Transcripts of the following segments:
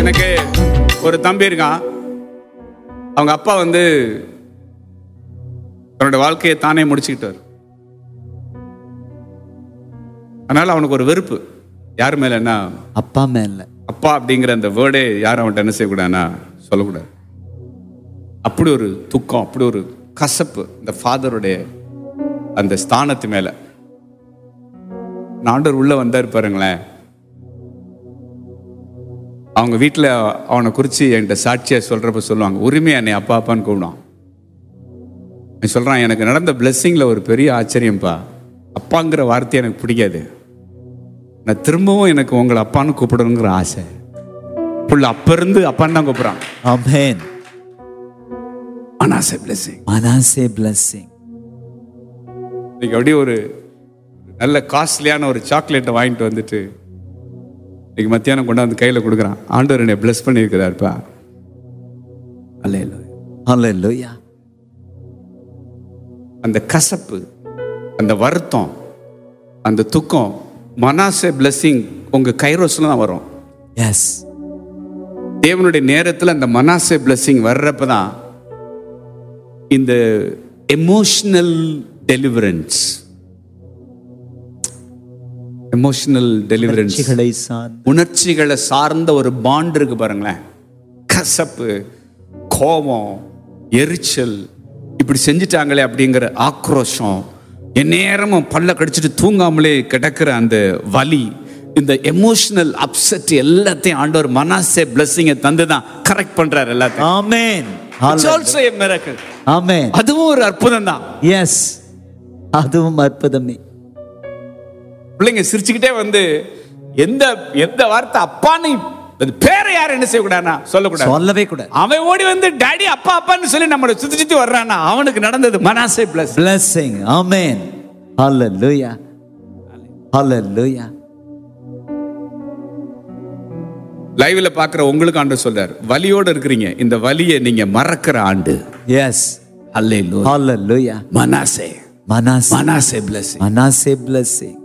எனக்கு ஒரு தம்பி இருக்கான் அவங்க அப்பா வந்து தன்னோட வாழ்க்கையை தானே முடிச்சுக்கிட்டார் அதனால அவனுக்கு ஒரு வெறுப்பு யார் மேல என்ன அப்பா மேல அப்பா அப்படிங்கிற அந்த வேர்டே யாரும் அவன்கிட்ட என்ன செய்யக்கூடாதுன்னா சொல்லக்கூடாது அப்படி ஒரு துக்கம் அப்படி ஒரு கசப்பு இந்த ஃபாதருடைய அந்த ஸ்தானத்து மேல நான் ஆண்டவர் உள்ள வந்தார் பாருங்களேன் அவங்க வீட்டில் அவனை குறித்து என்கிட்ட சாட்சியா சொல்றப்ப சொல்லுவாங்க உரிமையா என்னை அப்பா அப்பான்னு கூப்பிடுவான் அவன் சொல்றான் எனக்கு நடந்த பிளெஸ்ஸிங்கில் ஒரு பெரிய ஆச்சரியம்ப்பா அப்பாங்கிற வார்த்தை எனக்கு பிடிக்காது நான் திரும்பவும் எனக்கு உங்களை அப்பான்னு கூப்பிடணுங்கிற ஆசை புள்ள அப்ப இருந்து அப்பான்னு தான் கூப்பிடுறான் ஆமென் அனாசை பிளெஸிங் மனாசே blessing இன்னைக்கு அப்படியே ஒரு நல்ல காஸ்ட்லியான ஒரு சாக்லேட்டை வாங்கிட்டு வந்துட்டு இன்னைக்கு மத்தியானம் கொண்டாந்து கையில் கொடுக்குறான் ஆண்டவர் என்னை பிளஸ் பண்ணியிருக்கிறாருப்பா அல்ல ஹalleluya அந்த கசப்பு அந்த வருத்தம் அந்த துக்கம் மனாசே பிளெஸ்ஸிங் உங்க கைரோஸ்ல தான் வரும் எஸ் தேவனுடைய நேரத்தில் அந்த மனாசே பிளெஸ்ஸிங் வர்றப்ப தான் இந்த எமோஷனல் டெலிவரன்ஸ் எமோஷனல் டெலிவரன்ஸ் உணர்ச்சிகளை சார்ந்து உணர்ச்சிகளை சார்ந்த ஒரு பாண்ட் இருக்கு பாருங்களேன் கசப்பு கோபம் எரிச்சல் இப்படி செஞ்சிட்டாங்களே அப்படிங்கிற ஆக்ரோஷம் எந்நேரமும் பல்ல கடிச்சிட்டு தூங்காமலே கிடக்கிற அந்த வலி இந்த எமோஷனல் அப்செட் எல்லாத்தையும் ஆண்டவர் மனாசே பிளஸ்ஸிங்கை தந்து தான் கரெக்ட் பண்றாரு எல்லாத்தையும் ஆமென் It's also a miracle. ஆமென் அதுவும் ஒரு அற்புதம் தான் எஸ் அதுவும் அற்புதமே பிள்ளைங்க சிரிச்சுக்கிட்டே வந்து எந்த எந்த வார்த்தை அப்பான்னு அது பேரை யாரும் என்ன செய்யக்கூடாதுன்னா சொல்லக்கூடாது சொல்லவே கூட அவன் ஓடி வந்து டாடி அப்பா அப்பான்னு சொல்லி நம்மளை சுத்தி சுத்தி வர்றானா அவனுக்கு நடந்தது மனாசே பிளஸ் blessing ஆமென் ஹalleluya ஹalleluya லைவ்ல பாக்குற உங்களுக்கு ஆண்டு சொல்றாரு வலியோட இருக்கிறீங்க இந்த வலியை நீங்க மறக்கிற ஆண்டு எஸ் அல்லேலூயா ஹalleluya Manasseh Manasseh Manasseh bless Manasseh blessing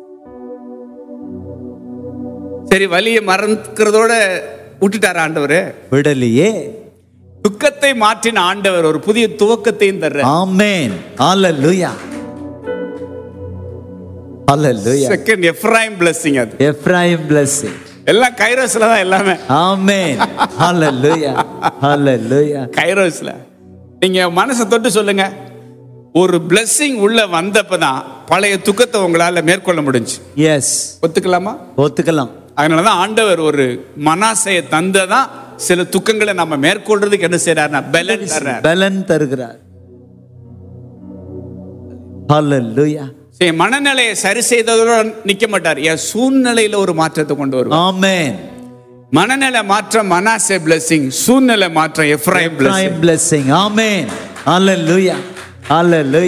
சரி வலியை மறக்கிறதோட விட்டுட்டார் ஆண்டவர் விடலையே துக்கத்தை மாற்றின ஆண்டவர் ஒரு புதிய துவக்கத்தையும் தர்ற ஆமென் ஹalleluya ஹalleluya செகண்ட் எஃப்ராயிம் பிளஸ்ஸிங் அது எப்ராயிம் blessing எல்லாம் கைரோஸ்ல தான் எல்லாமே ஆமென் ஹalleluya ஹalleluya கைரோஸ்ல நீங்க மனசை தொட்டு சொல்லுங்க ஒரு blessing உள்ள வந்தப்பதான் பழைய துக்கத்தை உங்களால மேற்கொள்ள முடிஞ்சு எஸ் ஒத்துக்கலாமா ஒத்துக்கலாம் அதனாலதான் ஆண்டவர் ஒரு மனாசையை தந்ததான் சில துக்கங்களை நம்ம மேற்கொள்றதுக்கு என்ன செய்யறாருன்னா பலன் தர்றார் பலன் தருகிறார் ஹalleluya சரி மனநிலையை சரி செய்ததோட நிக்க மாட்டார் என் சூழ்நிலையில ஒரு மாற்றத்தை கொண்டு வருவார் ஆமென் மனநிலை மாற்றம் மனாசே blessing சூழ்நிலை மாற்றம் Ephraim blessing Prime blessing. Amen. Hallelujah. Hallelujah.